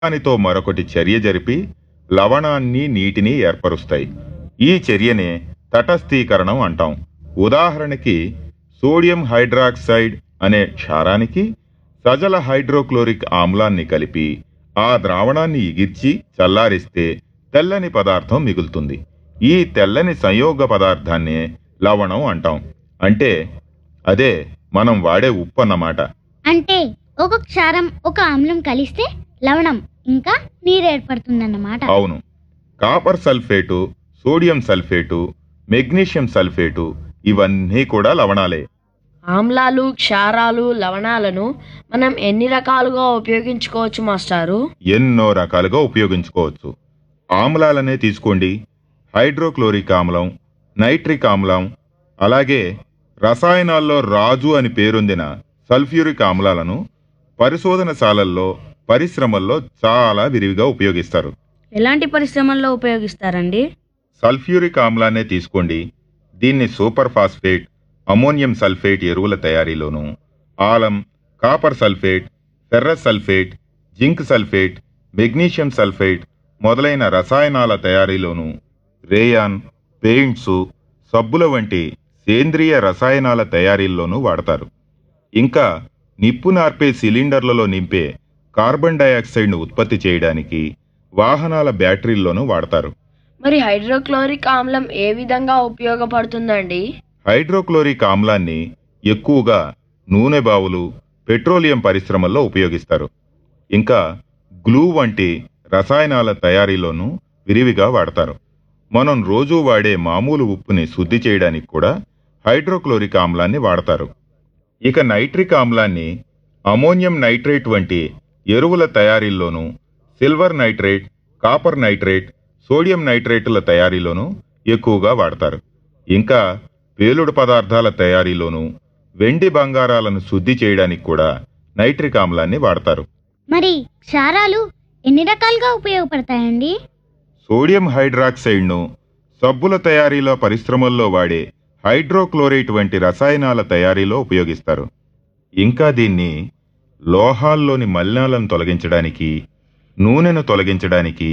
దానితో మరొకటి చర్య జరిపి లవణాన్ని నీటిని ఏర్పరుస్తాయి ఈ చర్యనే తటస్థీకరణం అంటాం ఉదాహరణకి సోడియం హైడ్రాక్సైడ్ అనే క్షారానికి సజల హైడ్రోక్లోరిక్ ఆమ్లాన్ని కలిపి ఆ ద్రావణాన్ని ఇగిర్చి చల్లారిస్తే తెల్లని పదార్థం మిగులుతుంది ఈ తెల్లని సంయోగ పదార్థాన్నే లవణం అంటాం అంటే అదే మనం వాడే ఉప్పు అన్నమాట అంటే ఒక క్షారం ఒక ఆమ్లం కలిస్తే లవణం ఇంకా నీరు ఏర్పడుతుందన్నమాట అవును copper sulphate sodium sulphate magnesium sulphate ఇవన్నీ కూడా లవణాలే ఆమ్లాలు క్షారాలు లవణాలను మనం ఎన్ని రకాలుగా ఉపయోగించుకోవచ్చు మాస్టారు ఎన్నో రకాలుగా ఉపయోగించుకోవచ్చు ఆమ్లాలనే తీసుకోండి హైడ్రోక్లోరిక్ ఆమ్లం నైట్రిక్ ఆమ్లం అలాగే రసాయనాల్లో రాజు అని పేరొందిన సల్ఫ్యూరిక్ ఆమ్లాలను పరిశోధనశాలల్లో పరిశ్రమల్లో చాలా విరివిగా ఉపయోగిస్తారు ఎలాంటి పరిశ్రమల్లో ఉపయోగిస్తారండి సల్ఫ్యూరిక్ ఆమ్లాన్నే తీసుకోండి దీన్ని సూపర్ ఫాస్ఫేట్ అమోనియం సల్ఫేట్ ఎరువుల తయారీలోను alum copper sulphate ferrous sulphate zinc sulphate magnesium sulphate మొదలైన రసాయనాల తయారీలోను రేయాన్ పెయింట్సు సబ్బుల వంటి సేంద్రియ రసాయనాల తయారీల్లోనూ వాడతారు ఇంకా నిప్పు నార్పే సిలిండర్లలో నింపే కార్బన్ డయాక్సైడ్ను ఉత్పత్తి చేయడానికి వాహనాల బ్యాటరీల్లోనూ వాడతారు మరి హైడ్రోక్లోరిక్ ఆమ్లం ఏ విధంగా ఉపయోగపడుతుందండి హైడ్రోక్లోరిక్ ఆమ్లాన్ని ఎక్కువగా నూనె బావులు పెట్రోలియం పరిశ్రమల్లో ఉపయోగిస్తారు ఇంకా గ్లూ వంటి రసాయనాల తయారీలోనూ విరివిగా వాడతారు మనం రోజూ వాడే మామూలు ఉప్పుని శుద్ధి చేయడానికి కూడా హైడ్రోక్లోరిక్ ఆమ్లాన్ని వాడతారు ఇక నైట్రిక్ ఆమ్లాన్ని అమోనియం నైట్రేట్ వంటి ఎరువుల తయారీల్లోనూ silver nitrate copper nitrate sodium నైట్రేటుల తయారీలోనూ ఎక్కువగా వాడతారు ఇంకా పేలుడు పదార్థాల తయారీలోనూ వెండి బంగారాలను శుద్ధి చేయడానికి కూడా నైట్రిక్ ఆమ్లాన్ని వాడతారు మరి క్షారాలు ఎన్ని రకాలుగా ఉపయోగపడతాయండి సోడియం హైడ్రాక్సైడ్ను సబ్బుల తయారీలో పరిశ్రమల్లో వాడే హైడ్రోక్లోరేట్ వంటి రసాయనాల తయారీలో ఉపయోగిస్తారు ఇంకా దీన్ని లోహాల్లోని మలినాలను తొలగించడానికి నూనెను తొలగించడానికి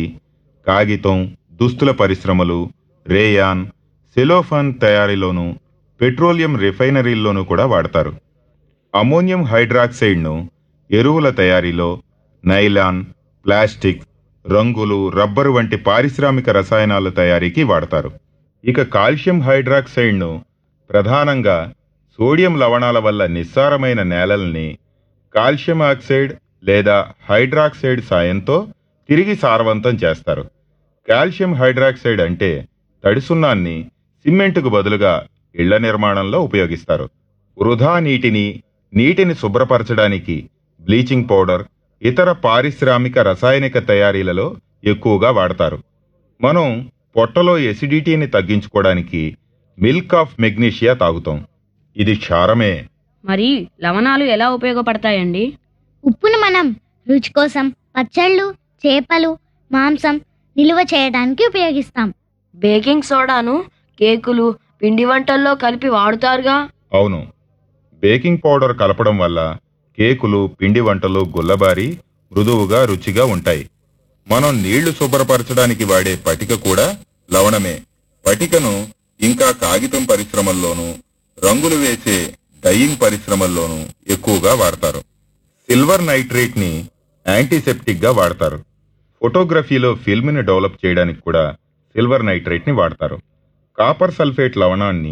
కాగితం దుస్తుల పరిశ్రమలు రేయాన్ సెలోఫాన్ తయారీలోనూ పెట్రోలియం రిఫైనరీల్లోనూ కూడా వాడతారు అమోనియం హైడ్రాక్సైడ్ను ఎరువుల తయారీలో నైలాన్ ప్లాస్టిక్ రంగులు రబ్బరు వంటి పారిశ్రామిక రసాయనాల తయారీకి వాడతారు ఇక కాల్షియం హైడ్రాక్సైడ్ను ప్రధానంగా సోడియం లవణాల వల్ల నిస్సారమైన నేలల్ని కాల్షియం ఆక్సైడ్ లేదా హైడ్రాక్సైడ్ సాయంతో తిరిగి సారవంతం చేస్తారు కాల్షియం హైడ్రాక్సైడ్ అంటే తడి సున్నాన్ని సిమెంటుకు బదులుగా ఇళ్ల నిర్మాణంలో ఉపయోగిస్తారు వృధా నీటిని నీటిని శుభ్రపరచడానికి బ్లీచింగ్ పౌడర్ ఇతర పారిశ్రామిక రసాయనిక తయారీలలో ఎక్కువగా వాడతారు మనం పొట్టలో ఎసిడిటీని తగ్గించుకోవడానికి మిల్క్ ఆఫ్ మెగ్నీషియా తాగుతాం ఇది క్షారమే మరి లవణాలు ఎలా ఉపయోగపడతాయండి ఉప్పును మనం రుచి కోసం పచ్చళ్ళు చేపలు మాంసం నిలువ చేయడానికి ఉపయోగిస్తాం బేకింగ్ సోడాను కేకులు పిండి వంటల్లో కలిపి వాడుతారుగా అవును బేకింగ్ పౌడర్ కలపడం వల్ల కేకులు పిండి వంటలు గుల్లబారి మృదువుగా రుచిగా ఉంటాయి మనం నీళ్లు శుభ్రపరచడానికి వాడే పటిక కూడా లవణమే పటికను ఇంకా కాగితం పరిశ్రమల్లోనూ రంగులు వేసే డయింగ్ పరిశ్రమల్లోనూ ఎక్కువగా వాడతారు సిల్వర్ నైట్రేట్ ని యాంటీసెప్టిక్ గా వాడతారు ఫోటోగ్రఫీలో ఫిల్మ్ ని డెవలప్ చేయడానికి కూడా సిల్వర్ నైట్రేట్ ని వాడతారు కాపర్ సల్ఫేట్ లవణాన్ని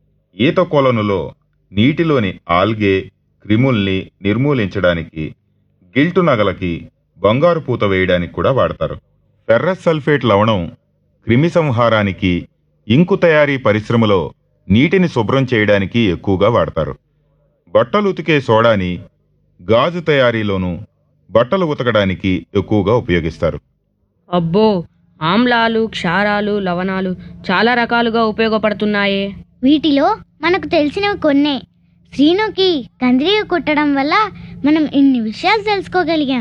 ఈత కొలనులో నీటిలోని ఆల్గే క్రిముల్ని నిర్మూలించడానికి గిల్టు నగలకి బంగారు పూత వేయడానికి కూడా వాడతారు ఫెర్రస్ సల్ఫేట్ లవణం క్రిమి సంహారానికి ఇంకు తయారీ పరిశ్రమలో నీటిని శుభ్రం చేయడానికి ఎక్కువగా వాడతారు బట్టలు ఉతికే సోడాని గాజు తయారీలోనూ బట్టలు ఉతకడానికి ఎక్కువగా ఉపయోగిస్తారు అబ్బో ఆమ్లాలు క్షారాలు లవణాలు చాలా రకాలుగా ఉపయోగపడుతున్నాయే వీటిలో మనకు తెలిసినవి కొన్నే శ్రీనుకి కందిరీగ కుట్టడం వల్ల మనం ఇన్ని విషయాలు తెలుసుకోగలిగాం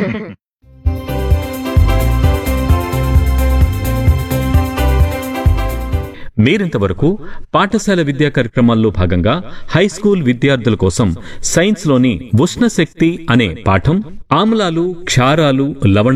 మీరింతవరకు పాఠశాల విద్యా కార్యక్రమాల్లో భాగంగా హై స్కూల్ విద్యార్థుల కోసం సైన్స్లోని ఉష్ణ శక్తి అనే పాఠం ఆమ్లాలు క్షారాలు లవణ